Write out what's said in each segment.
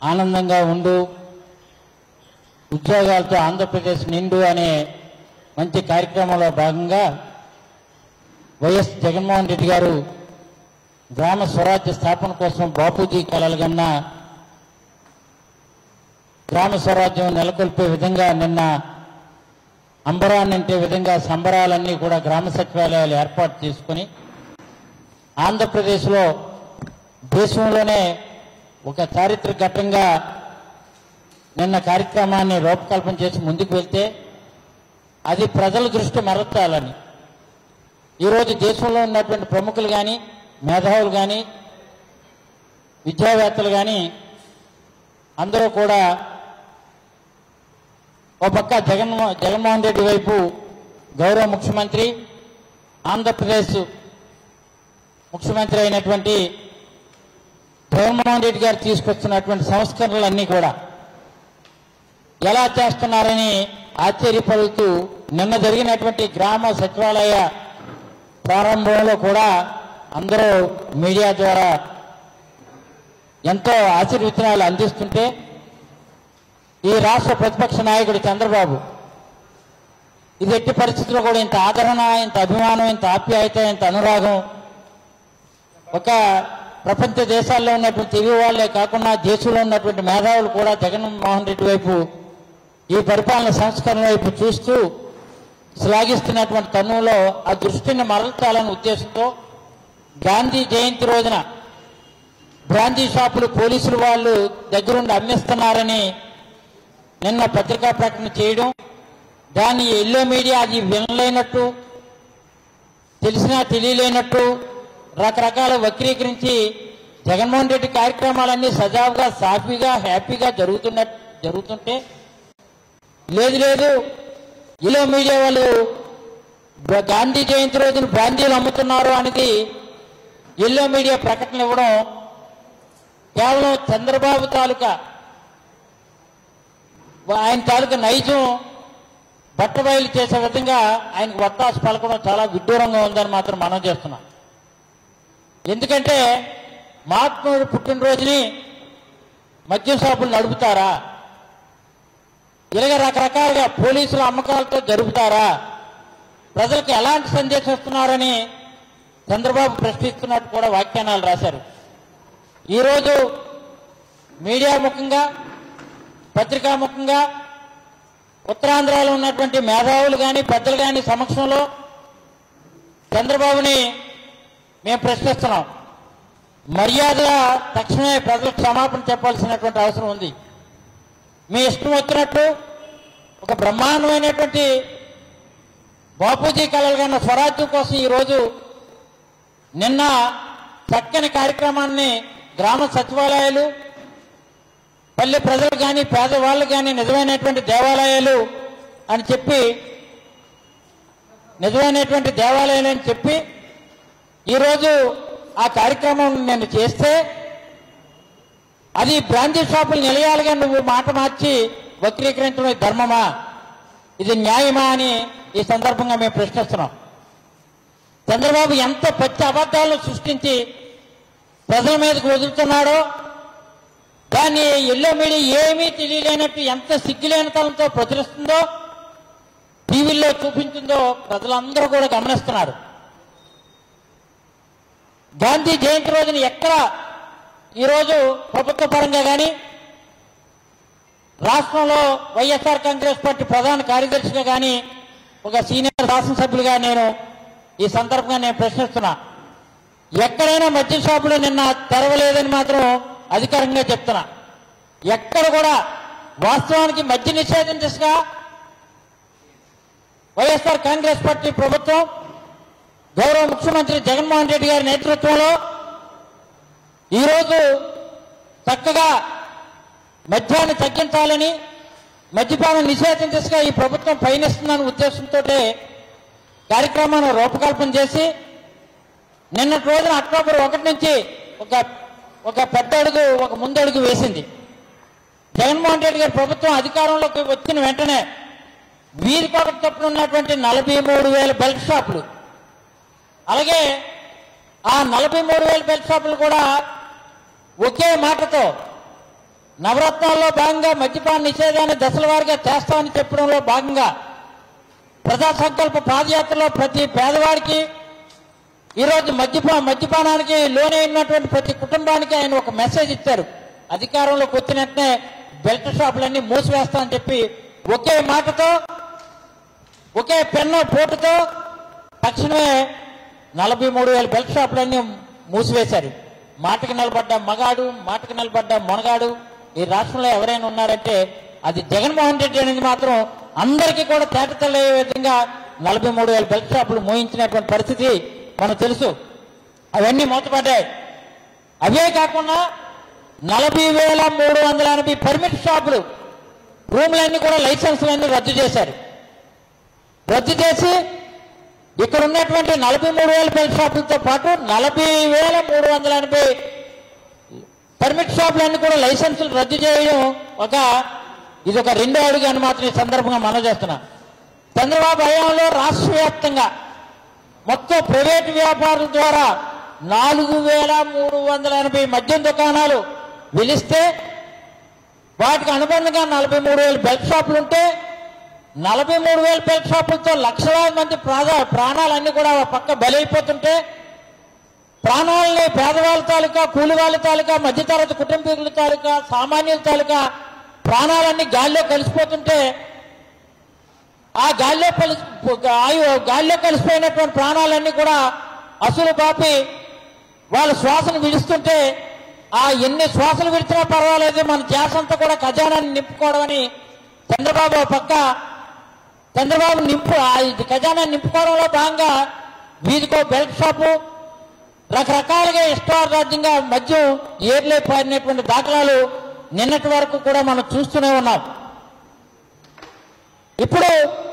ఆనందంగా ఉండు ఉద్యోగాలతో ఆంధ్రప్రదేశ్ నిండు అనే మంచి కార్యక్రమంలో భాగంగా వైఎస్ జగన్మోహన్ రెడ్డి గారు గ్రామ స్వరాజ్య స్థాపన కోసం బాపూజీ కలలు కన్న గ్రామ స్వరాజ్యం నెలకొల్పే విధంగా నిన్న అంబరాన్నింటే విధంగా సంబరాలన్నీ కూడా గ్రామ సచివాలయాలు ఏర్పాటు చేసుకుని ఆంధ్రప్రదేశ్లో దేశంలోనే ఒక చారిత్రక ఘట్టంగా నిన్న కార్యక్రమాన్ని రూపకల్పన చేసి ముందుకు వెళ్తే అది ప్రజల దృష్టి మరచాలని ఈరోజు దేశంలో ఉన్నటువంటి ప్రముఖులు కానీ మేధావులు కానీ విద్యావేత్తలు కానీ అందరూ కూడా ఓ పక్క జగన్మో జగన్మోహన్ రెడ్డి వైపు గౌరవ ముఖ్యమంత్రి ఆంధ్రప్రదేశ్ ముఖ్యమంత్రి అయినటువంటి జగన్మోహన్ రెడ్డి గారు తీసుకొస్తున్నటువంటి సంస్కరణలన్నీ కూడా ఎలా చేస్తున్నారని ఆశ్చర్యపడుతూ నిన్న జరిగినటువంటి గ్రామ సచివాలయ ప్రారంభంలో కూడా అందరూ మీడియా ద్వారా ఎంతో ఆశీర్వచనాలు అందిస్తుంటే ఈ రాష్ట్ర ప్రతిపక్ష నాయకుడు చంద్రబాబు ఇది ఎట్టి పరిస్థితుల్లో కూడా ఇంత ఆదరణ ఇంత అభిమానం ఇంత ఆప్యాయత ఇంత అనురాగం ఒక ప్రపంచ దేశాల్లో ఉన్నటువంటి తెలుగు వాళ్ళే కాకుండా దేశంలో ఉన్నటువంటి మేధావులు కూడా జగన్మోహన్ రెడ్డి వైపు ఈ పరిపాలన సంస్కరణ వైపు చూస్తూ శ్లాఘిస్తున్నటువంటి తరుణంలో ఆ దృష్టిని మరల్చాలనే ఉద్దేశంతో గాంధీ జయంతి రోజున బ్రాందీ షాపులు పోలీసులు వాళ్ళు దగ్గరుండి అమ్మిస్తున్నారని నిన్న పత్రికా ప్రకటన చేయడం దాన్ని ఎల్లో మీడియా అది వినలేనట్టు తెలిసినా తెలియలేనట్టు రకరకాల వక్రీకరించి జగన్మోహన్ రెడ్డి కార్యక్రమాలన్నీ సజావుగా సాఫీగా హ్యాపీగా జరుగుతున్న జరుగుతుంటే లేదు లేదు ఇలా మీడియా వాళ్ళు బ- గాంధీ జయంతి రోజున బ్రాందీలు అమ్ముతున్నారు అనేది ఎల్లో మీడియా ప్రకటన ఇవ్వడం కేవలం చంద్రబాబు తాలూకా ఆయన తాలూకా నైజం బట్టబయలు చేసే విధంగా ఆయనకు వత్తాసు పలకడం చాలా విడ్డూరంగా ఉందని మాత్రం మనం చేస్తున్నాం ఎందుకంటే మహాత్ముడు పుట్టినరోజుని మద్యం షాపులు నడుపుతారా ఇలాగ రకరకాలుగా పోలీసుల అమ్మకాలతో జరుపుతారా ప్రజలకు ఎలాంటి సందేశం ఇస్తున్నారని చంద్రబాబు ప్రశ్నిస్తున్నట్టు కూడా వ్యాఖ్యానాలు రాశారు ఈరోజు మీడియా ముఖంగా పత్రికా ముఖంగా ఉత్తరాంధ్రలో ఉన్నటువంటి మేధావులు కానీ పెద్దలు కానీ సమక్షంలో చంద్రబాబుని మేము ప్రశ్నిస్తున్నాం మర్యాద తక్షణమే ప్రజలకు క్షమాపణ చెప్పాల్సినటువంటి అవసరం ఉంది మీ ఇష్టం వచ్చినట్టు ఒక బ్రహ్మాండమైనటువంటి బాపూజీ కళలు కన్న స్వరాజ్యం కోసం ఈరోజు నిన్న చక్కని కార్యక్రమాన్ని గ్రామ సచివాలయాలు పల్లె ప్రజలు కానీ పేదవాళ్ళు కానీ నిజమైనటువంటి దేవాలయాలు అని చెప్పి నిజమైనటువంటి దేవాలయాలు అని చెప్పి ఈరోజు ఆ కార్యక్రమం నేను చేస్తే అది బ్రాందీ షాపులు నిలయాలుగా నువ్వు మాట మార్చి వక్రీకరించడం ఇది ధర్మమా ఇది న్యాయమా అని ఈ సందర్భంగా మేము ప్రశ్నిస్తున్నాం చంద్రబాబు ఎంత పచ్చి అబద్ధాలను సృష్టించి ప్రజల మీదకు వదులుతున్నాడో దాన్ని ఎల్లో మీడియా ఏమీ తెలియలేనట్టు ఎంత సిగ్గులేనితనంతో ప్రచురిస్తుందో టీవీల్లో చూపించిందో ప్రజలందరూ కూడా గమనిస్తున్నారు గాంధీ జయంతి రోజున ఎక్కడ ఈరోజు ప్రభుత్వ పరంగా కానీ రాష్ట్రంలో వైఎస్ఆర్ కాంగ్రెస్ పార్టీ ప్రధాన కార్యదర్శిగా కానీ ఒక సీనియర్ శాసనసభ్యులుగా నేను ఈ సందర్భంగా నేను ప్రశ్నిస్తున్నా ఎక్కడైనా మద్యం షాపులు నిన్న తెరవలేదని మాత్రం అధికారంగా చెప్తున్నా ఎక్కడ కూడా వాస్తవానికి మద్య నిషేధం దిశగా వైఎస్ఆర్ కాంగ్రెస్ పార్టీ ప్రభుత్వం గౌరవ ముఖ్యమంత్రి జగన్మోహన్ రెడ్డి గారి నేతృత్వంలో ఈరోజు చక్కగా మద్యాన్ని తగ్గించాలని మద్యపాన నిషేధం దిశగా ఈ ప్రభుత్వం పయనిస్తుందన్న ఉద్దేశంతో కార్యక్రమాన్ని రూపకల్పన చేసి నిన్నటి రోజున అక్టోబర్ ఒకటి నుంచి ఒక ఒక పెద్ద అడుగు ఒక ముందడుగు వేసింది జగన్మోహన్ రెడ్డి గారి ప్రభుత్వం అధికారంలోకి వచ్చిన వెంటనే వీరికొకటి చొప్పున ఉన్నటువంటి నలభై మూడు వేల బెల్ట్ షాపులు అలాగే ఆ నలభై మూడు వేల బెల్ట్ షాపులు కూడా ఒకే మాటతో నవరత్నాల్లో భాగంగా మద్యపాన నిషేధాన్ని దశల వారీగా చేస్తామని చెప్పడంలో భాగంగా ప్రజా సంకల్ప పాదయాత్రలో ప్రతి పేదవాడికి ఈరోజు మద్యపా మద్యపానానికి లోనైనటువంటి ప్రతి కుటుంబానికి ఆయన ఒక మెసేజ్ ఇచ్చారు అధికారంలోకి వచ్చిన వెంటనే బెల్ట్ షాపులన్నీ మూసివేస్తామని చెప్పి ఒకే మాటతో ఒకే పెన్ను పోటుతో తక్షణమే నలభై మూడు వేల బెల్ట్ షాపులన్నీ మూసివేశారు మాటకి నిలబడ్డ మగాడు మాటకి నిలబడ్డ మొనగాడు ఈ రాష్ట్రంలో ఎవరైనా ఉన్నారంటే అది జగన్మోహన్ రెడ్డి అనేది మాత్రం అందరికీ కూడా తేటతెల్లయ్యే విధంగా నలభై మూడు వేల బెల్ట్ షాపులు మోయించినటువంటి పరిస్థితి మనకు తెలుసు అవన్నీ మూతపడ్డాయి అవే కాకుండా నలభై వేల మూడు వందల ఎనభై పర్మిట్ షాపులు రూములన్నీ కూడా లైసెన్సులన్నీ రద్దు చేశారు రద్దు చేసి ఇక్కడ ఉన్నటువంటి నలభై మూడు వేల బెల్ట్ షాపులతో పాటు నలభై వేల మూడు వందల ఎనభై పర్మిట్ షాపులన్నీ కూడా లైసెన్సులు రద్దు చేయడం ఒక ఇది ఒక రెండో అడుగు అని మాత్రం ఈ సందర్భంగా మనం చేస్తున్నాం చంద్రబాబు హయాంలో రాష్ట్ర వ్యాప్తంగా మొత్తం ప్రైవేటు వ్యాపారుల ద్వారా నాలుగు వేల మూడు వందల ఎనభై మద్యం దుకాణాలు వెలిస్తే వాటికి అనుబంధంగా నలభై మూడు వేల బెల్ట్ షాపులు ఉంటే నలభై మూడు వేల బెల్ట్ షాపులతో లక్షలాది మంది ప్రాణ ప్రాణాలన్నీ కూడా ఒక పక్క బలైపోతుంటే ప్రాణాలని పేదవాళ్ళ తాలూకా కూలి వాళ్ళ తాలూకా మధ్యతరగతి కుటుంబీకుల తాలూకా సామాన్యుల తాలూకా ప్రాణాలన్నీ గాల్లో కలిసిపోతుంటే ఆ గాల్లో కలిసి ఆయు గాల్లో కలిసిపోయినటువంటి ప్రాణాలన్నీ కూడా అసలు పాపి వాళ్ళ శ్వాసను విడుస్తుంటే ఆ ఎన్ని శ్వాసలు విడిచినా పర్వాలేదు మన ధ్యాస అంతా కూడా ఖజానాన్ని నింపుకోవడం అని చంద్రబాబు ఓ పక్క చంద్రబాబు నింపు ఆ ఇది ఖజానాన్ని నింపుకోవడంలో భాగంగా వీధికో బెల్ట్ షాపు రకరకాలుగా ఇష్టారాజ్యంగా మద్యం ఏర్లే పారినటువంటి దాఖలాలు నిన్నటి వరకు కూడా మనం చూస్తూనే ఉన్నాం ఇప్పుడు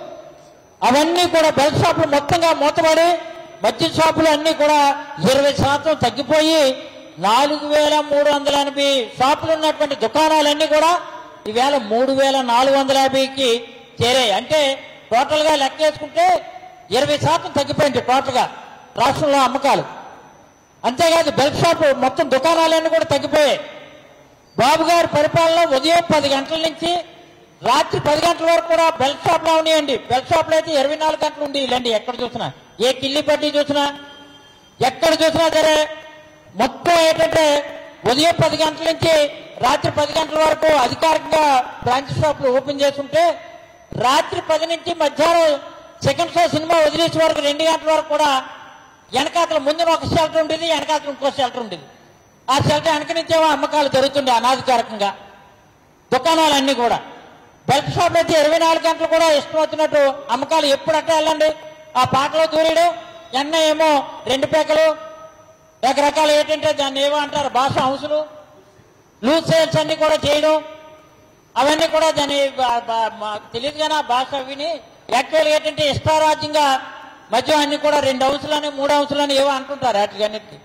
అవన్నీ కూడా బెల్ట్ షాపులు మొత్తంగా మూతపడి మద్యం షాపులు అన్నీ కూడా ఇరవై శాతం తగ్గిపోయి నాలుగు వేల మూడు వందల ఎనభై షాపులు ఉన్నటువంటి దుకాణాలన్నీ కూడా ఈవేళ మూడు వేల నాలుగు వందల యాభైకి చేరాయి అంటే టోటల్ గా లెక్క వేసుకుంటే ఇరవై శాతం తగ్గిపోయింది టోటల్ గా రాష్ట్రంలో అమ్మకాలు అంతేకాదు బెల్ట్ షాపు మొత్తం దుకాణాలన్నీ కూడా తగ్గిపోయాయి బాబు గారి పరిపాలన ఉదయం పది గంటల నుంచి రాత్రి పది గంటల వరకు కూడా బెల్ట్ షాప్లో ఉన్నాయండి బెల్ట్ షాప్లో అయితే ఇరవై నాలుగు గంటలు ఉండి ఇలాంటి ఎక్కడ చూసినా ఏ కిల్లి పట్టి చూసినా ఎక్కడ చూసినా సరే మొత్తం ఏంటంటే ఉదయం పది గంటల నుంచి రాత్రి పది గంటల వరకు అధికారికంగా బ్రాంచ్ షాపులు ఓపెన్ చేస్తుంటే రాత్రి పది నుంచి మధ్యాహ్నం సెకండ్ షో సినిమా వదిలేసే వరకు రెండు గంటల వరకు కూడా వెనకాతల ముందున ఒక షెల్టర్ ఉండేది వెనకాతల ఇంకో షెల్టర్ ఉండేది ఆ షెల్టర్ వెనక నుంచేమో అమ్మకాలు జరుగుతుండే అనాధికారికంగా దుకాణాలన్నీ కూడా బెల్ట్ షాప్ అయితే ఇరవై నాలుగు గంటలు కూడా ఇష్టం వచ్చినట్టు అమ్మకాలు ఎప్పుడట్ట వెళ్ళండి ఆ పాటలో దూరేయడం ఎన్న ఏమో రెండు పేకలు రకరకాలు ఏంటంటే దాన్ని ఏమో అంటారు భాష హౌసులు లూజ్ సేల్స్ అన్ని కూడా చేయడం అవన్నీ కూడా దాని బా- బా- మాకు తెలియదు కానీ ఆ భాష విని యాక్చువల్ ఏంటంటే ఇష్టారాజ్యంగా మధ్య అన్ని కూడా రెండు హౌసులని మూడు హౌసులని ఏవో అంటుంటారు వాటికన్నిటికీ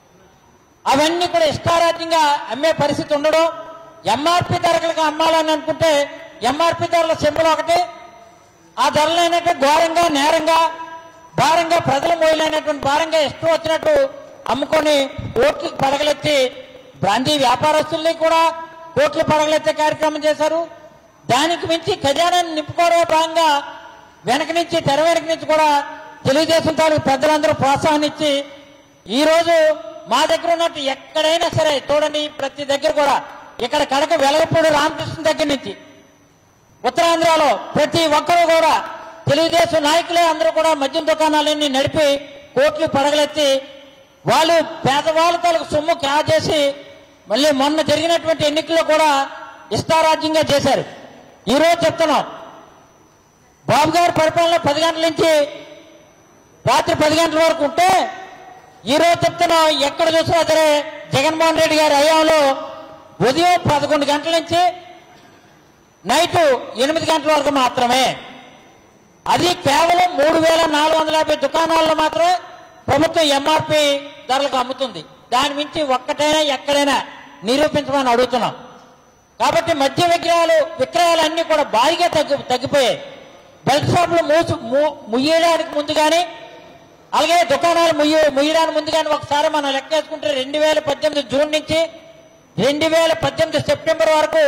అవన్నీ కూడా ఇష్టారాజ్యంగా అమ్మే పరిస్థితి ఉండడం ఎంఆర్పి ధరలకు అమ్మాలని అనుకుంటే ఎంఆర్పి ధరల సింబల్ ఒకటి ఆ ధరలు ఏంటంటే ఘోరంగా నేరంగా భారంగా ప్రజలు మోయలేనటువంటి భారంగా ఇష్టం వచ్చినట్టు అమ్ముకొని కోట్లకు పడగలెత్తి బ్రాందీ వ్యాపారస్తుల్ని కూడా కోట్లు పడగలెత్తే కార్యక్రమం చేశారు దానికి మించి ఖజానాన్ని నింపుకోవడమే భాగంగా వెనక నుంచి తెర వెనక నుంచి కూడా తెలుగుదేశం తాలూకు పెద్దలందరూ ప్రోత్సాహం ఇచ్చి ఈ రోజు మా దగ్గర ఉన్నట్టు ఎక్కడైనా సరే చూడండి ప్రతి దగ్గర కూడా ఇక్కడ కడక వెలగపూడి రామకృష్ణ దగ్గర నుంచి ఉత్తరాంధ్రలో ప్రతి ఒక్కరూ కూడా తెలుగుదేశం నాయకులే అందరూ కూడా మద్యం దుకాణాలన్నీ నడిపి కోట్లు పడగలెత్తి వాళ్ళు పేదవాళ్ళ తాలూకు సొమ్ము కాజేసి మళ్ళీ మొన్న జరిగినటువంటి ఎన్నికల్లో కూడా ఇష్టారాజ్యంగా చేశారు ఈ రోజు చెప్తున్నాం బాబు గారి పరిపాలన పది గంటల నుంచి రాత్రి పది గంటల వరకు ఉంటే ఈ రోజు చెప్తున్నాం ఎక్కడ చూసినా సరే జగన్మోహన్ రెడ్డి గారి హయాంలో ఉదయం పదకొండు గంటల నుంచి నైట్ ఎనిమిది గంటల వరకు మాత్రమే అది కేవలం మూడు వేల నాలుగు వందల యాభై దుకాణాల్లో మాత్రమే ప్రభుత్వం ఎంఆర్పి ధరలకు అమ్ముతుంది దాని మించి ఒక్కటైనా ఎక్కడైనా నిరూపించమని అడుగుతున్నాం కాబట్టి మద్య విక్రయాలు విక్రయాలు అన్ని కూడా భారీగా తగ్గి తగ్గిపోయాయి బెల్ట్ షాపులు మూసు ము- ముయ్యడానికి ముందు కానీ అలాగే దుకాణాలు ముయ్య ముయ్యడానికి ముందు కానీ ఒకసారి మనం లెక్కేసుకుంటే రెండు వేల పద్దెనిమిది జూన్ నుంచి రెండు వేల పద్దెనిమిది సెప్టెంబర్ వరకు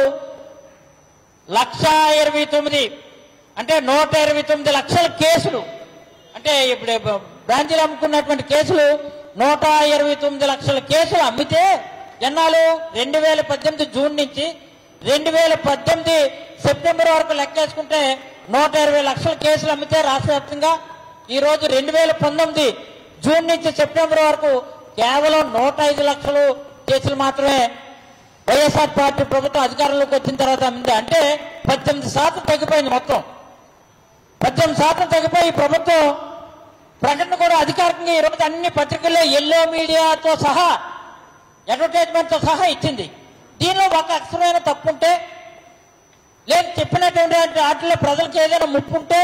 లక్ష ఇరవై తొమ్మిది అంటే నూట ఇరవై తొమ్మిది లక్షల కేసులు అంటే ఇప్పుడు బ్రాంచీలు అమ్ముకున్నటువంటి కేసులు నూట ఇరవై తొమ్మిది లక్షల కేసులు అమ్మితే ఎన్నాళ్ళు రెండు వేల పద్దెనిమిది జూన్ నుంచి రెండు వేల పద్దెనిమిది సెప్టెంబర్ వరకు లెక్కేసుకుంటే నూట ఇరవై లక్షల కేసులు అమ్మితే రాష్ట్ర వ్యాప్తంగా ఈ రోజు రెండు వేల పంతొమ్మిది జూన్ నుంచి సెప్టెంబర్ వరకు కేవలం నూట ఐదు లక్షలు కేసులు మాత్రమే వైఎస్ఆర్ పార్టీ ప్రభుత్వం అధికారంలోకి వచ్చిన తర్వాత అమ్మింది అంటే పద్దెనిమిది శాతం తగ్గిపోయింది మొత్తం పద్దెనిమిది శాతం తగ్గిపోయి ఈ ప్రభుత్వం ప్రకటన కూడా అధికారికంగా ఈరోజు అన్ని పత్రికల్లో ఎల్లో మీడియాతో సహా అడ్వర్టైజ్మెంట్తో సహా ఇచ్చింది దీనిలో ఒక అక్షరమైన తప్పు ఉంటే లేదు చెప్పినటువంటి వాటిలో ప్రజలకు ఏదైనా ముప్పు ఉంటే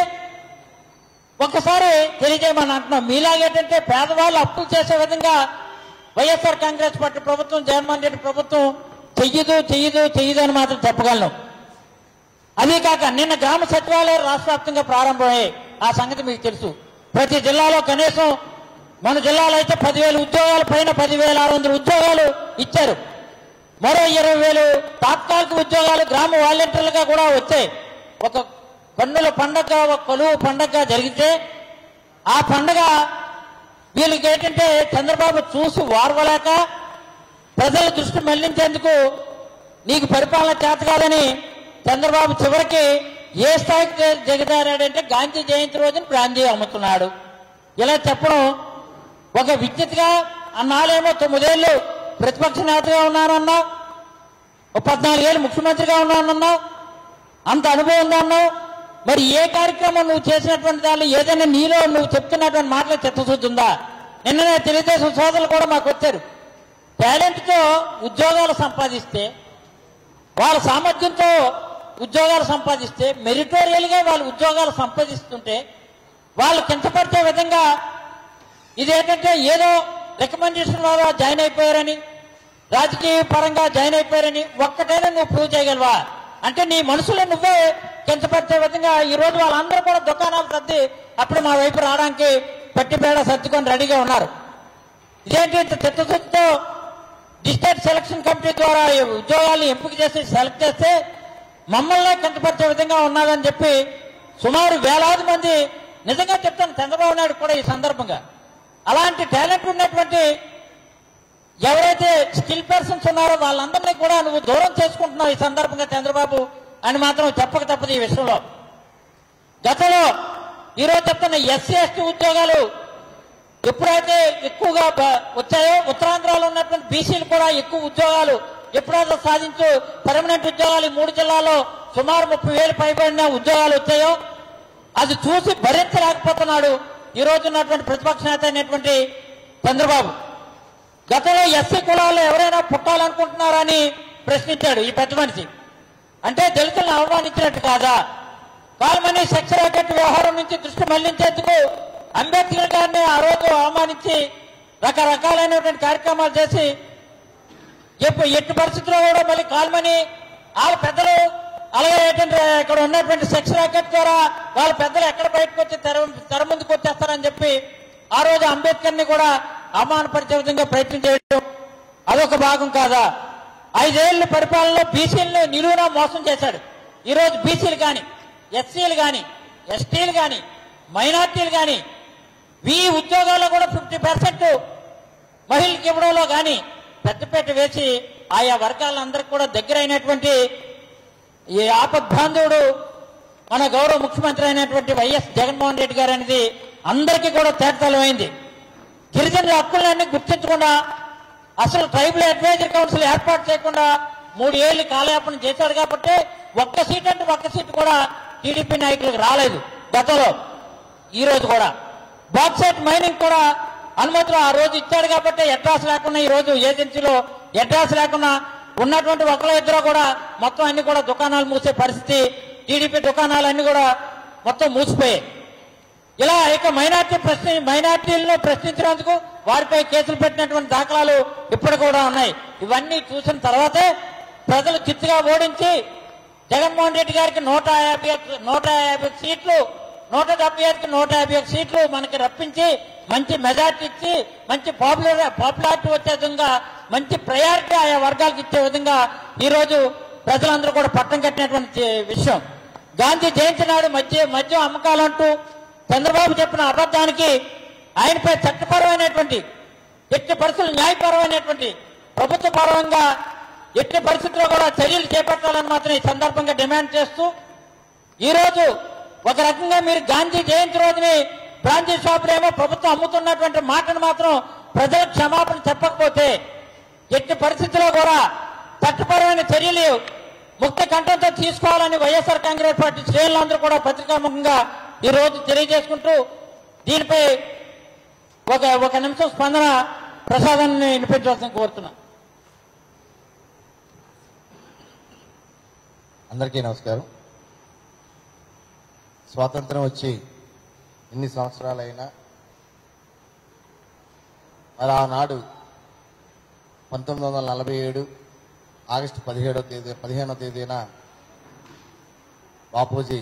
ఒక్కసారి తెలియజేయమని అంటున్నాం మీలాగేంటంటే పేదవాళ్ళు అప్పులు చేసే విధంగా వైఎస్ఆర్ కాంగ్రెస్ పార్టీ ప్రభుత్వం జగన్మోహన్ రెడ్డి ప్రభుత్వం చెయ్యదు చెయ్యదు చెయ్యదు అని మాత్రం చెప్పగలను అదే కాక నిన్న గ్రామ సచివాలయాలు రాష్ట్ర వ్యాప్తంగా ప్రారంభమయ్యాయి ఆ సంగతి మీకు తెలుసు ప్రతి జిల్లాలో కనీసం మన జిల్లాలో అయితే పదివేల ఉద్యోగాల పైన పదివేల ఆరు వందల ఉద్యోగాలు ఇచ్చారు మరో ఇరవై వేలు తాత్కాలిక ఉద్యోగాలు గ్రామ వాలంటీర్లుగా కూడా వచ్చాయి ఒక కన్నుల పండగ ఒక కొలువు పండగ జరిగితే ఆ పండగ వీళ్ళకి ఏంటంటే చంద్రబాబు చూసి వారవలేక ప్రజల దృష్టి మళ్లించేందుకు నీకు పరిపాలన చేత కాదని చంద్రబాబు చివరికి ఏ స్థాయికి దిగజారాడంటే గాంధీ జయంతి రోజున బ్రాందీ అమ్ముతున్నాడు ఇలా చెప్పడం ఒక విద్యుత్గా అన్నాళ్ళేమో తొమ్మిదేళ్ళు ప్రతిపక్ష నేతగా ఉన్నానన్నావు ఒక పద్నాలుగేళ్ళు ముఖ్యమంత్రిగా ఉన్నానన్నావు అంత అనుభవం ఉందన్నావు మరి ఏ కార్యక్రమం నువ్వు చేసినటువంటి దానిలో ఏదైనా నీలో నువ్వు చెప్తున్నటువంటి మాటలు చిత్తశుద్ధి ఉందా నిన్ననే తెలుగుదేశం సోదరులు కూడా మాకు వచ్చారు టాలెంట్తో ఉద్యోగాలు సంపాదిస్తే వాళ్ళ సామర్థ్యంతో ఉద్యోగాలు సంపాదిస్తే మెరిటోరియల్గా వాళ్ళు ఉద్యోగాలు సంపాదిస్తుంటే వాళ్ళు కించపరిచే విధంగా ఇదేంటంటే ఏదో రికమెండేషన్ ద్వారా జాయిన్ అయిపోయారని రాజకీయ పరంగా జాయిన్ అయిపోయారని ఒక్కటైనా నువ్వు ప్రూవ్ చేయగలవా అంటే నీ మనసులో నువ్వే కించపరిచే విధంగా ఈ రోజు వాళ్ళందరూ కూడా దుకాణాలు సర్ది అప్పుడు మా వైపు రావడానికి పట్టిపేడ సర్దుకొని రెడీగా ఉన్నారు ఇదేంటి ఇంత చిత్తశుద్ధితో డిస్ట్రిక్ట్ సెలక్షన్ కమిటీ ద్వారా ఈ ఉద్యోగాలు ఎంపిక చేసి సెలెక్ట్ చేస్తే మమ్మల్ని కించపరిచే విధంగా ఉన్నదని చెప్పి సుమారు వేలాది మంది నిజంగా చెప్తాను చంద్రబాబు నాయుడు కూడా ఈ సందర్భంగా అలాంటి టాలెంట్ ఉన్నటువంటి ఎవరైతే స్కిల్ పర్సన్స్ ఉన్నారో వాళ్ళందరినీ కూడా నువ్వు దూరం చేసుకుంటున్నావు ఈ సందర్భంగా చంద్రబాబు అని మాత్రం చెప్పక తప్పదు ఈ విషయంలో గతంలో ఈరోజు చెప్తున్న ఎస్సీ ఎస్టీ ఉద్యోగాలు ఎప్పుడైతే ఎక్కువగా బ- వచ్చాయో ఉత్తరాంధ్రలో ఉన్నటువంటి బీసీలు కూడా ఎక్కువ ఉద్యోగాలు ఎప్పుడైతే సాధించు పర్మనెంట్ ఉద్యోగాలు ఈ మూడు జిల్లాలో సుమారు ముప్పై వేలు పైబడిన ఉద్యోగాలు వచ్చాయో అది చూసి భరించలేకపోతున్నాడు ఈ రోజు ఉన్నటువంటి ప్రతిపక్ష నేత అయినటువంటి చంద్రబాబు గతంలో ఎస్సీ కులాల్లో ఎవరైనా పుట్టాలనుకుంటున్నారా అని ప్రశ్నించాడు ఈ పెద్ద మనిషి అంటే దళితులను అవమానించినట్టు కాదా కాల్మనీ సెక్స్ ర్యాకెట్ వ్యవహారం నుంచి దృష్టి మళ్లించేందుకు అంబేద్కర్ గారిని ఆ రోజు అవమానించి రకరకాలైనటువంటి కార్యక్రమాలు చేసి ఎప్పు- ఎట్టి పరిస్థితుల్లో కూడా మళ్ళీ కాల్మని వాళ్ళ పెద్దలు అలాగే ఏంటంటే ఇక్కడ ఉన్నటువంటి సెక్స్ ర్యాకెట్ ద్వారా వాళ్ళ పెద్దలు ఎక్కడ బయటకు వచ్చి తెర తెర ముందుకు వచ్చేస్తారని చెప్పి ఆ రోజు అంబేద్కర్ ని కూడా అవమానపరిచే విధంగా ప్రయత్నం చేయడం అదొక భాగం కాదా ఐదేళ్ల పరిపాలనలో బీసీలను నిలువునా మోసం చేశాడు ఈ రోజు బీసీలు కానీ ఎస్సీలు కానీ ఎస్టీలు కానీ మైనార్టీలు కానీ ఈ ఉద్యోగాల్లో కూడా ఫిఫ్టీ పర్సెంట్ మహిళలకు ఇవ్వడంలో కానీ పెద్దపేట వేసి ఆయా వర్గాలందరికీ కూడా దగ్గరైనటువంటి ఈ ఆపద్బాంధవుడు మన గౌరవ ముఖ్యమంత్రి అయినటువంటి వైఎస్ జగన్మోహన్ రెడ్డి గారు అనేది అందరికీ కూడా తేటతలమైంది గిరిజనుల హక్కులన్నీ గుర్తించకుండా అసలు ట్రైబల్ అడ్వైజరీ కౌన్సిల్ ఏర్పాటు చేయకుండా మూడు ఏళ్లు కాలయాపన చేశాడు కాబట్టి ఒక్క సీట్ అంటే ఒక్క సీట్ కూడా టీడీపీ నాయకులకు రాలేదు గతంలో ఈ రోజు కూడా బాక్సైట్ మైనింగ్ కూడా అనుమతులు ఆ రోజు ఇచ్చాడు కాబట్టి అడ్రస్ లేకుండా ఈ రోజు ఏజెన్సీలో అడ్రస్ లేకుండా ఉన్నటువంటి ఒకళ్ళ ఇద్దరు కూడా మొత్తం అన్ని కూడా దుకాణాలు మూసే పరిస్థితి టీడీపీ దుకాణాలు అన్ని కూడా మొత్తం మూసిపోయాయి ఇలా ఇక మైనార్టీ ప్రశ్న మైనార్టీలను ప్రశ్నించినందుకు వారిపై కేసులు పెట్టినటువంటి దాఖలాలు ఇప్పుడు కూడా ఉన్నాయి ఇవన్నీ చూసిన తర్వాతే ప్రజలు చిత్తుగా ఓడించి జగన్మోహన్ రెడ్డి గారికి నూట యాభై ఒక్క- నూట యాభై సీట్లు నూట డెబ్బై ఐదుకి నూట యాభై ఒక్క సీట్లు మనకి రప్పించి మంచి మెజార్టీ ఇచ్చి మంచి పాపులర్ పాపులారిటీ వచ్చే విధంగా మంచి ప్రయారిటీ ఆయా వర్గాలకు ఇచ్చే విధంగా ఈ రోజు ప్రజలందరూ కూడా పట్టం కట్టినటువంటి విషయం గాంధీ జయంతి నాడు మధ్య మద్యం అమ్మకాలంటూ చంద్రబాబు చెప్పిన అబద్ధానికి ఆయనపై చట్టపరమైనటువంటి ఎట్టి పరిస్థితులు న్యాయపరమైనటువంటి ప్రభుత్వ పరంగా ఎట్టి పరిస్థితుల్లో కూడా చర్యలు చేపట్టాలని మాత్రం ఈ సందర్భంగా డిమాండ్ చేస్తూ ఈ రోజు ఒక రకంగా మీరు గాంధీ జయంతి రోజుని బ్రాంచీ షాపులేమో ప్రభుత్వం అమ్ముతున్నటువంటి మాటను మాత్రం ప్రజలకు క్షమాపణ చెప్పకపోతే ఎట్టి పరిస్థితుల్లో కూడా చట్టపరమైన చర్యలు ముక్త కంఠంతో తీసుకోవాలని వైఎస్ఆర్ కాంగ్రెస్ పార్టీ శ్రేణులందరూ కూడా పత్రికాముఖంగా ఈ రోజు తెలియజేసుకుంటూ దీనిపై ఒక ఒక నిమిషం స్పందన ప్రసాదాన్ని వినిపించవలసిన కోరుతున్నా అందరికీ నమస్కారం స్వాతంత్రం వచ్చి ఎన్ని సంవత్సరాలైనా మరి ఆనాడు పంతొమ్మిది వందల నలభై ఏడు ఆగస్టు పదిహేడవ తేదీ పదిహేనవ తేదీన బాపూజీ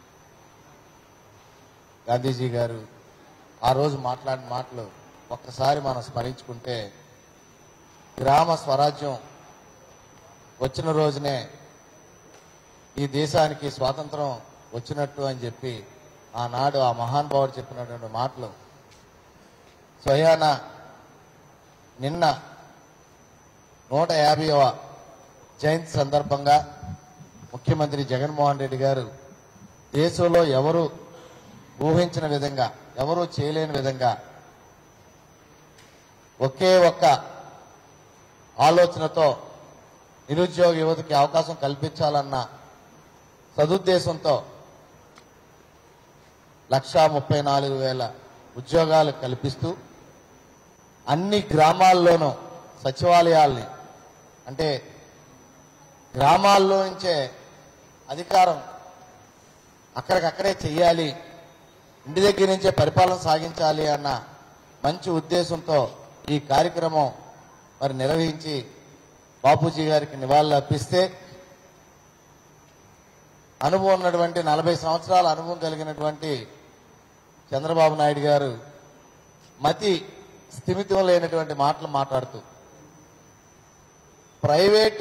గాంధీజీ గారు ఆ రోజు మాట్లాడిన మాటలు ఒక్కసారి మనం స్మరించుకుంటే గ్రామ స్వరాజ్యం వచ్చిన రోజునే ఈ దేశానికి స్వాతంత్రం వచ్చినట్టు అని చెప్పి ఆనాడు ఆ మహానుభావుడు చెప్పినటువంటి మాటలు స్వయాన నిన్న నూట యాభైవ జయంతి సందర్భంగా ముఖ్యమంత్రి జగన్మోహన్ రెడ్డి గారు దేశంలో ఎవరు ఊహించిన విధంగా ఎవరు చేయలేని విధంగా ఒకే ఒక్క ఆలోచనతో నిరుద్యోగ యువతకి అవకాశం కల్పించాలన్న సదుద్దేశంతో లక్షా ముప్పై నాలుగు వేల ఉద్యోగాలు కల్పిస్తూ అన్ని గ్రామాల్లోనూ సచివాలయాల్ని అంటే గ్రామాల్లో నుంచే అధికారం అక్కడికక్కడే చెయ్యాలి ఇంటి దగ్గర నుంచే పరిపాలన సాగించాలి అన్న మంచి ఉద్దేశంతో ఈ కార్యక్రమం మరి నిర్వహించి బాపూజీ గారికి నివాళులు అర్పిస్తే అనుభవం ఉన్నటువంటి నలభై సంవత్సరాల అనుభవం కలిగినటువంటి చంద్రబాబు నాయుడు గారు మతి స్థిమితం లేనటువంటి మాటలు మాట్లాడుతూ ప్రైవేట్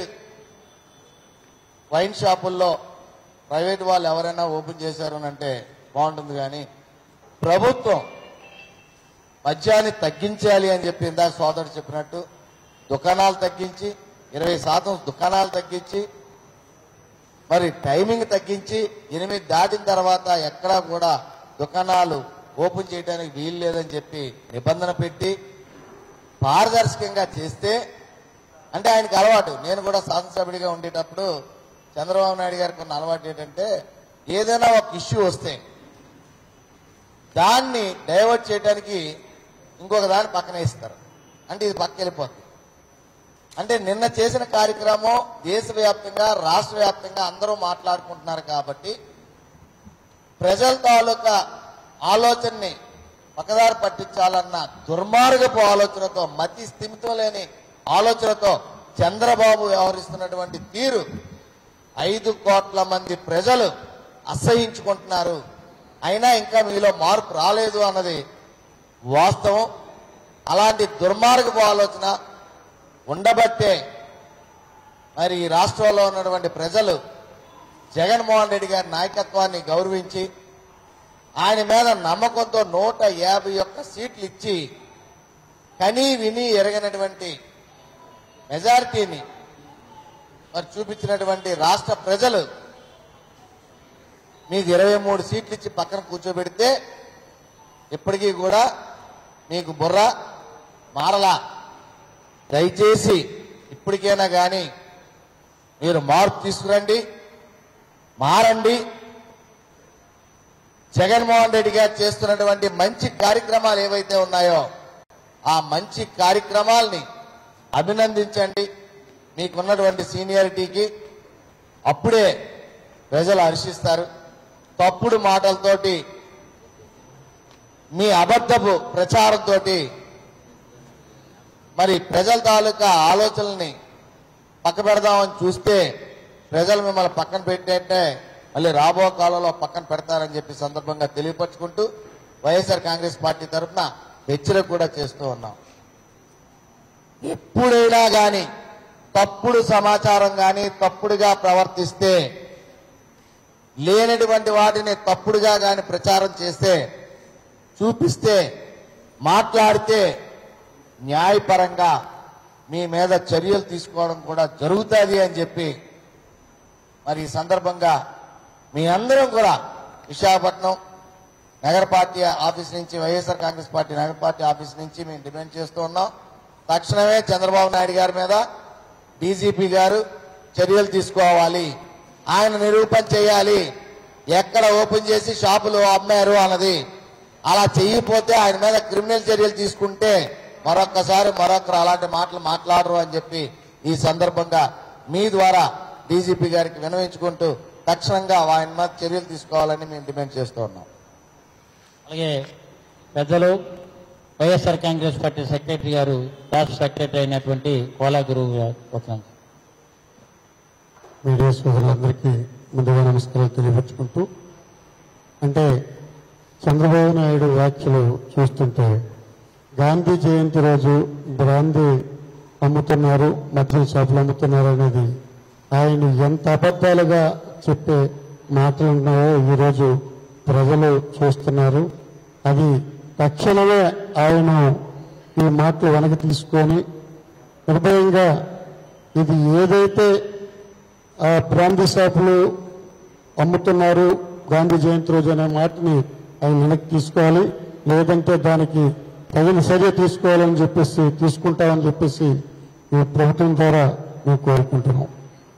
వైన్ షాపుల్లో ప్రైవేట్ వాళ్ళు ఎవరైనా ఓపెన్ చేశారు అని అంటే బాగుంటుంది కానీ ప్రభుత్వం మద్యాన్ని తగ్గించాలి అని చెప్పి ఇందాక సోదరుడు చెప్పినట్టు దుకాణాలు తగ్గించి ఇరవై శాతం దుకాణాలు తగ్గించి మరి టైమింగ్ తగ్గించి ఎనిమిది దాటిన తర్వాత ఎక్కడా కూడా దుకాణాలు ఓపెన్ చేయడానికి వీలు లేదని చెప్పి నిబంధన పెట్టి పారదర్శకంగా చేస్తే అంటే ఆయనకు అలవాటు నేను కూడా శాసనసభ్యుడిగా ఉండేటప్పుడు చంద్రబాబు నాయుడు గారికి ఉన్న అలవాటు ఏంటంటే ఏదైనా ఒక ఇష్యూ వస్తే దాన్ని డైవర్ట్ చేయడానికి ఇంకొక దాన్ని పక్కన వేస్తారు అంటే ఇది పక్క వెళ్ళిపోతుంది అంటే నిన్న చేసిన కార్యక్రమం దేశవ్యాప్తంగా రాష్ట్ర వ్యాప్తంగా అందరూ మాట్లాడుకుంటున్నారు కాబట్టి ప్రజల తాలూకా ఆలోచనని పక్కదారి పట్టించాలన్న దుర్మార్గపు ఆలోచనతో మతి స్థిమితం లేని ఆలోచనతో చంద్రబాబు వ్యవహరిస్తున్నటువంటి తీరు ఐదు కోట్ల మంది ప్రజలు అసహించుకుంటున్నారు అయినా ఇంకా మీలో మార్పు రాలేదు అన్నది వాస్తవం అలాంటి దుర్మార్గపు ఆలోచన ఉండబట్టే మరి ఈ రాష్ట్రంలో ఉన్నటువంటి ప్రజలు జగన్మోహన్ రెడ్డి గారి నాయకత్వాన్ని గౌరవించి ఆయన మీద నమ్మకంతో నూట యాభై ఒక్క సీట్లు ఇచ్చి కనీ విని ఎరగనటువంటి మెజారిటీని మరి చూపించినటువంటి రాష్ట్ర ప్రజలు మీకు ఇరవై మూడు సీట్లు ఇచ్చి పక్కన కూర్చోబెడితే ఇప్పటికీ కూడా మీకు బుర్ర మారలా దయచేసి ఇప్పటికైనా కానీ మీరు మార్పు తీసుకురండి మారండి జగన్మోహన్ రెడ్డి గారు చేస్తున్నటువంటి మంచి కార్యక్రమాలు ఏవైతే ఉన్నాయో ఆ మంచి కార్యక్రమాల్ని అభినందించండి మీకున్నటువంటి సీనియారిటీకి అప్పుడే ప్రజలు హర్షిస్తారు తప్పుడు మాటలతోటి మీ అబద్ధపు ప్రచారంతో మరి ప్రజల తాలూకా ఆలోచనల్ని పక్క పెడదామని చూస్తే ప్రజలు మిమ్మల్ని పక్కన పెట్టేంటే మళ్ళీ రాబో కాలంలో పక్కన పెడతారని చెప్పి సందర్భంగా తెలియపరుచుకుంటూ వైఎస్ఆర్ కాంగ్రెస్ పార్టీ తరఫున హెచ్చరిక కూడా చేస్తూ ఉన్నాం ఎప్పుడైనా కానీ తప్పుడు సమాచారం కానీ తప్పుడుగా ప్రవర్తిస్తే లేనటువంటి వాటిని తప్పుడుగా కానీ ప్రచారం చేస్తే చూపిస్తే మాట్లాడితే న్యాయపరంగా మీ మీద చర్యలు తీసుకోవడం కూడా జరుగుతుంది అని చెప్పి మరి ఈ సందర్భంగా మీ అందరం కూడా విశాఖపట్నం నగర పార్టీ ఆఫీస్ నుంచి వైఎస్ఆర్ కాంగ్రెస్ పార్టీ నగర పార్టీ ఆఫీస్ నుంచి మేము డిమాండ్ చేస్తూ ఉన్నాం తక్షణమే చంద్రబాబు నాయుడు గారి మీద డీజీపీ గారు చర్యలు తీసుకోవాలి ఆయన నిరూపణ చేయాలి ఎక్కడ ఓపెన్ చేసి షాపులు అమ్మారు అన్నది అలా చేయకపోతే ఆయన మీద క్రిమినల్ చర్యలు తీసుకుంటే మరొక్కసారి మరొకరు అలాంటి మాటలు మాట్లాడరు అని చెప్పి ఈ సందర్భంగా మీ ద్వారా డీజీపీ గారికి వినవించుకుంటూ తక్షణంగా ఆయన మీద చర్యలు తీసుకోవాలని మేము డిమాండ్ చేస్తూ ఉన్నాం అలాగే పెద్దలు వైఎస్ఆర్ కాంగ్రెస్ పార్టీ సెక్రటరీ గారు రాష్ట్ర సెక్రటరీ అయినటువంటి కోలా గురువు గారు వస్తున్నారు. మీడియా సోదరులందరికీ ముందుగా నమస్కారాలు తెలియపరుచుకుంటూ అంటే చంద్రబాబు నాయుడు వ్యాఖ్యలు చూస్తుంటే గాంధీ జయంతి రోజు బ్రాందీ అమ్ముతున్నారు మద్యం షాపులు అమ్ముతున్నారు అనేది ఆయన ఎంత అబద్ధాలుగా చెప్పే మాటలు ఉన్నాయో ఈరోజు ప్రజలు చూస్తున్నారు అది తక్షణమే ఆయన ఈ మాటలు వెనక్కి తీసుకొని నిర్భయంగా ఇది ఏదైతే ఆ బ్రాందీ షాపులు అమ్ముతున్నారు గాంధీ జయంతి రోజు అనే మాటని ఆయన వెనక్కి తీసుకోవాలి లేదంటే దానికి తగిన చర్య తీసుకోవాలని చెప్పేసి తీసుకుంటామని చెప్పేసి ఈ ప్రభుత్వం ద్వారా మేము కోరుకుంటున్నాం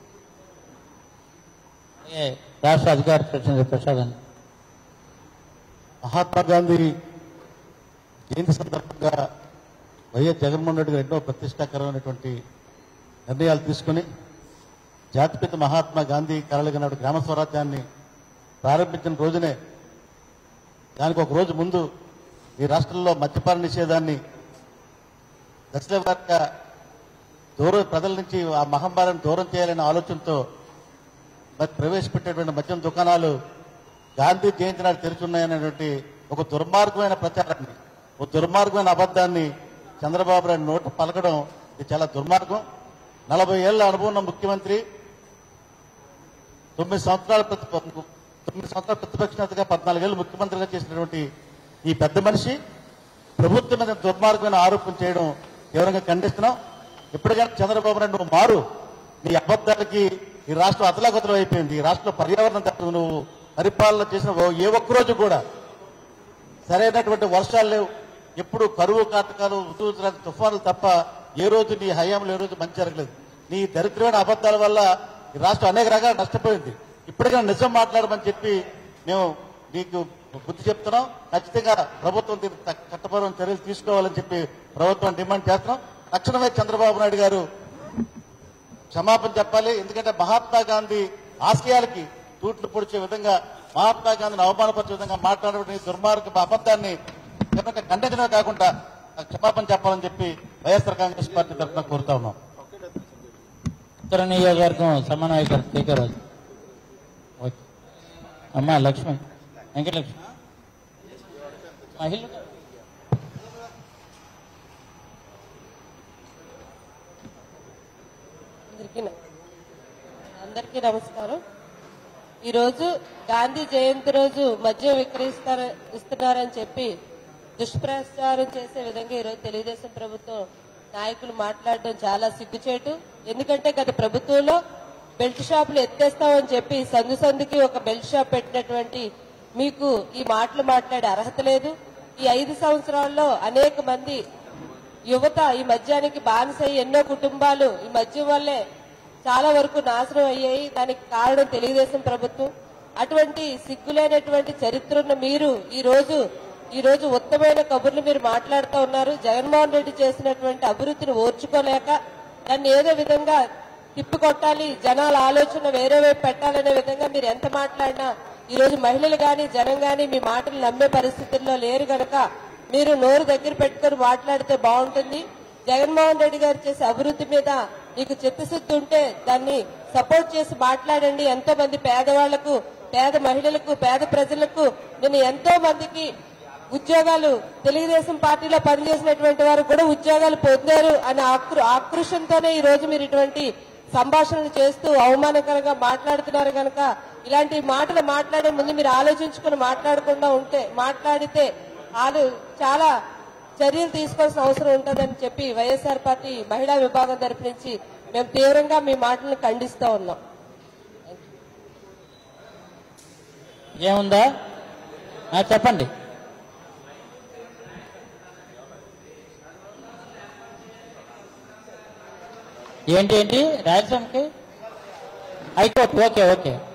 అలాగే రాష్ట్ర అధికార ప్రతినిధి ప్రసాద్ అండి మహాత్మా గాంధీ జయంతి సందర్భంగా వైఎస్ జగన్మోహన్ రెడ్డి గారు ఎన్నో ప్రతిష్టాకరమైనటువంటి నిర్ణయాలు తీసుకుని జాతిపిత మహాత్మా గాంధీ కలలుగిన గ్రామ స్వరాజ్యాన్ని ప్రారంభించిన రోజునే దానికి ఒక రోజు ముందు ఈ రాష్ట్రంలో మద్యపాన నిషేధాన్ని దశల వారీగా దూరం ప్రజల నుంచి ఆ మహమ్మారిని దూరం చేయాలనే ఆలోచనతో మరి ప్రవేశపెట్టేటువంటి మద్యం దుకాణాలు గాంధీ జయంతి నాడు తెరుచున్నాయనేటువంటి ఒక దుర్మార్గమైన ప్రచారాన్ని ఒక దుర్మార్గమైన అబద్ధాన్ని చంద్రబాబు నాయుడు నోట పలకడం ఇది చాలా దుర్మార్గం నలభై ఏళ్ల అనుభవం ఉన్న ముఖ్యమంత్రి తొమ్మిది సంవత్సరాల ప్రతి తొమ్మిది సంవత్సరాల ప్రతిపక్ష నేతగా పద్నాలుగేళ్లు ముఖ్యమంత్రిగా చేసినటువంటి ఈ పెద్ద మనిషి ప్రభుత్వం మీద దుర్మార్గమైన ఆరోపణ చేయడం తీవ్రంగా ఖండిస్తున్నాం ఇప్పటికైనా చంద్రబాబు నాయుడు నువ్వు మారు నీ అబద్ధాలకి ఈ రాష్ట్రం అతలాకుతలం అయిపోయింది ఈ రాష్ట్రంలో పర్యావరణం తప్ప నువ్వు పరిపాలన చేసిన ఓ- ఏ ఒక్క రోజు కూడా సరైనటువంటి వర్షాలు లేవు ఎప్పుడు కరువు కాటకాలు ఋతువులు తుఫానులు తప్ప ఏ రోజు నీ హయాంలో ఏ రోజు మంచి జరగలేదు నీ దరిద్రమైన అబద్ధాల వల్ల ఈ రాష్ట్రం అనేక రకాల నష్టపోయింది ఇప్పటికైనా నిజం మాట్లాడమని చెప్పి మేము నీకు బుద్ధి చెప్తున్నాం ఖచ్చితంగా ప్రభుత్వం దీనికి తగ్గ చట్టపరమైన చర్యలు తీసుకోవాలని చెప్పి ప్రభుత్వం డిమాండ్ చేస్తున్నాం తక్షణమే చంద్రబాబు నాయుడు గారు క్షమాపణ చెప్పాలి ఎందుకంటే మహాత్మా గాంధీ ఆశయాలకి తూట్లు పొడిచే విధంగా మహాత్మా గాంధీని అవమానపరిచే విధంగా మాట్లాడే దుర్మార్గ అబద్ధాన్ని కనుక ఖండించడమే కాకుండా క్షమాపణ చెప్పాలని చెప్పి వైఎస్ఆర్ కాంగ్రెస్ పార్టీ తరఫున కోరుతా ఉన్నాం ఉత్తర నియోజకవర్గం సమన్వయకర్ కేకే రాజు ఓకే అమ్మా లక్ష్మి వెంకటలక్ష్మి మహిళ అందరికీ న- అందరికీ నమస్కారం ఈరోజు గాంధీ జయంతి రోజు మద్యం విక్రయిస్తారు ఇస్తున్నారని చెప్పి దుష్ప్రచారం చేసే విధంగా ఈరోజు తెలుగుదేశం ప్రభుత్వం నాయకులు మాట్లాడడం చాలా సిగ్గుచేటు ఎందుకంటే గత ప్రభుత్వంలో బెల్ట్ షాపులు ఎత్తేస్తామని చెప్పి సందు సందుకి ఒక బెల్ట్ షాప్ పెట్టినటువంటి మీకు ఈ మాటలు మాట్లాడే అర్హత లేదు ఈ ఐదు సంవత్సరాల్లో అనేక మంది యువత ఈ మద్యానికి బానిసై ఎన్నో కుటుంబాలు ఈ మద్యం వల్లే చాలా వరకు నాశనం అయ్యాయి దానికి కారణం తెలుగుదేశం ప్రభుత్వం అటువంటి సిగ్గులేనటువంటి చరిత్ర ఉన్న మీరు ఈ రోజు ఈ రోజు ఉత్తమైన కబుర్లు మీరు మాట్లాడుతూ ఉన్నారు జగన్మోహన్ రెడ్డి చేసినటువంటి అభివృద్ధిని ఓర్చుకోలేక దాన్ని ఏదో విధంగా తిప్పికొట్టాలి జనాల ఆలోచన వేరే వైపు పెట్టాలనే విధంగా మీరు ఎంత మాట్లాడినా ఈ రోజు మహిళలు గాని జనం గాని మీ మాటలు నమ్మే పరిస్థితుల్లో లేరు గనక మీరు నోరు దగ్గర పెట్టుకొని మాట్లాడితే బాగుంటుంది జగన్మోహన్ రెడ్డి గారు చేసే అభివృద్ధి మీద మీకు చిత్తశుద్ధి ఉంటే దాన్ని సపోర్ట్ చేసి మాట్లాడండి ఎంతో మంది పేదవాళ్లకు పేద మహిళలకు పేద ప్రజలకు నేను ఎంతో మందికి ఉద్యోగాలు తెలుగుదేశం పార్టీలో పనిచేసినటువంటి వారు కూడా ఉద్యోగాలు పొందారు అనే ఆక్రు ఆక్రోషంతోనే ఈ రోజు మీరు ఇటువంటి సంభాషణలు చేస్తూ అవమానకరంగా మాట్లాడుతున్నారు కనుక ఇలాంటి మాటలు మాట్లాడే ముందు మీరు ఆలోచించుకుని మాట్లాడకుండా ఉంటే మాట్లాడితే వాళ్ళు చాలా చర్యలు తీసుకోవాల్సిన అవసరం ఉంటుందని చెప్పి వైఎస్ఆర్ పార్టీ మహిళా విభాగం తరపు నుంచి మేము తీవ్రంగా మీ మాటలను ఖండిస్తూ ఉన్నాం ఏముందా ఆ, చెప్పండి ఏంటి ఏంటి రాయలసీమకి హైకోర్టు ఓకే ఓకే